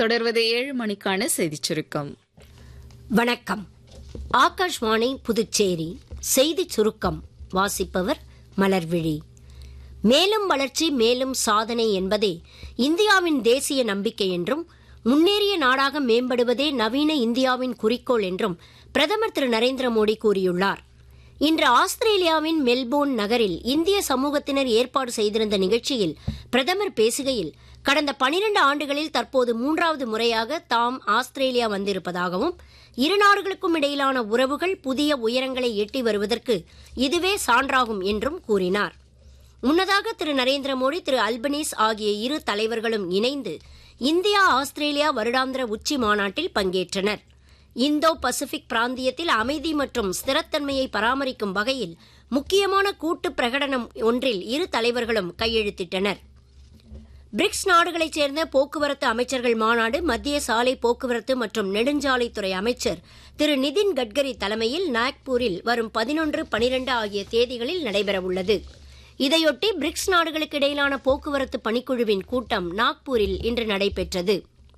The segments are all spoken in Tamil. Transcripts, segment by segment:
தொடர்வது ஏழு மணிக்கான செய்திச் சுருக்கம் வணக்கம் ஆகாஷ்வாணி புதுச்சேரி செய்திச் சுருக்கம் வாசிப்பவர் மலர்விழி மேலும் வளர்ச்சி மேலும் சாதனை என்பதே இந்தியாவின் தேசிய நம்பிக்கை என்றும் முன்னேறிய நாடாக மேம்படுவதே நவீன இந்தியாவின் குறிக்கோள் என்றும் பிரதமர் திரு நரேந்திர மோடி கூறியுள்ளார் இன்று ஆஸ்திரேலியாவின் மெல்போர்ன் நகரில் இந்திய சமூகத்தினர் ஏற்பாடு செய்திருந்த நிகழ்ச்சியில் பிரதமர் பேசுகையில் கடந்த பனிரண்டு ஆண்டுகளில் தற்போது மூன்றாவது முறையாக தாம் ஆஸ்திரேலியா வந்திருப்பதாகவும் இரு நாடுகளுக்கும் இடையிலான உறவுகள் புதிய உயரங்களை எட்டி வருவதற்கு இதுவே சான்றாகும் என்றும் கூறினார் முன்னதாக திரு நரேந்திர மோடி திரு அல்பனீஸ் ஆகிய இரு தலைவர்களும் இணைந்து இந்தியா ஆஸ்திரேலியா வருடாந்திர உச்சி மாநாட்டில் பங்கேற்றனர் இந்தோ பசிபிக் பிராந்தியத்தில் அமைதி மற்றும் ஸ்திரத்தன்மையை பராமரிக்கும் வகையில் முக்கியமான கூட்டு பிரகடனம் ஒன்றில் இரு தலைவர்களும் கையெழுத்திட்டனர் பிரிக்ஸ் நாடுகளைச் சேர்ந்த போக்குவரத்து அமைச்சர்கள் மாநாடு மத்திய சாலை போக்குவரத்து மற்றும் நெடுஞ்சாலைத்துறை அமைச்சர் திரு நிதின் கட்கரி தலைமையில் நாக்பூரில் வரும் பதினொன்று பனிரெண்டு ஆகிய தேதிகளில் நடைபெறவுள்ளது இதையொட்டி பிரிக்ஸ் நாடுகளுக்கு இடையிலான போக்குவரத்து பணிக்குழுவின் கூட்டம் நாக்பூரில் இன்று நடைபெற்றது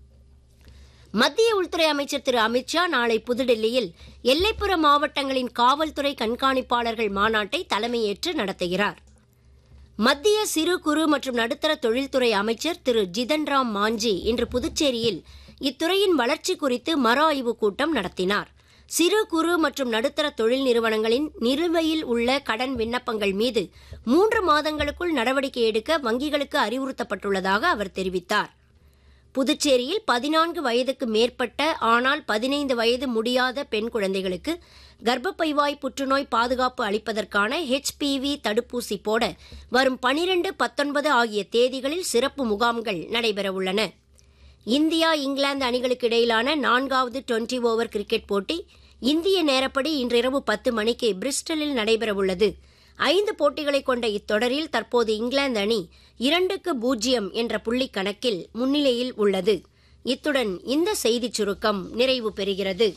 மத்திய உள்துறை அமைச்சர் திரு அமித்ஷா நாளை புதுடெல்லியில் எல்லைப்புற மாவட்டங்களின் காவல்துறை கண்காணிப்பாளர்கள் மாநாட்டை தலைமையேற்று நடத்துகிறார் மத்திய சிறு குறு மற்றும் நடுத்தர தொழில்துறை அமைச்சர் திரு ஜிதன் ராம் மாஞ்சி இன்று புதுச்சேரியில் இத்துறையின் வளர்ச்சி குறித்து மறு ஆய்வுக் கூட்டம் நடத்தினார் சிறு குறு மற்றும் நடுத்தர தொழில் நிறுவனங்களின் நிலுவையில் உள்ள கடன் விண்ணப்பங்கள் மீது மூன்று மாதங்களுக்குள் நடவடிக்கை எடுக்க வங்கிகளுக்கு அறிவுறுத்தப்பட்டுள்ளதாக அவர் தெரிவித்தார் புதுச்சேரியில் பதினான்கு வயதுக்கு மேற்பட்ட ஆனால் பதினைந்து வயது முடியாத பெண் குழந்தைகளுக்கு கர்ப்பப்பைவாய் புற்றுநோய் பாதுகாப்பு அளிப்பதற்கான ஹெச்பிவி தடுப்பூசி போட வரும் பனிரெண்டு பத்தொன்பது ஆகிய தேதிகளில் சிறப்பு முகாம்கள் நடைபெறவுள்ளன இந்தியா இங்கிலாந்து அணிகளுக்கு இடையிலான நான்காவது டுவெண்டி ஓவர் கிரிக்கெட் போட்டி இந்திய நேரப்படி இன்றிரவு பத்து மணிக்கு பிரிஸ்டலில் நடைபெறவுள்ளது ஐந்து போட்டிகளை கொண்ட இத்தொடரில் தற்போது இங்கிலாந்து அணி இரண்டுக்கு பூஜ்ஜியம் என்ற புள்ளி கணக்கில் முன்னிலையில் உள்ளது இத்துடன் இந்த செய்திச் சுருக்கம் நிறைவு பெறுகிறது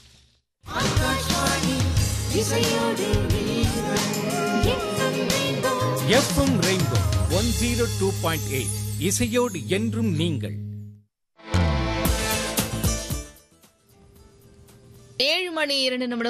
FM rainbow one zero two point eight இசையோடு என்றும் நீங்கள் ஏழு மணி இரண்டு நிமிடம்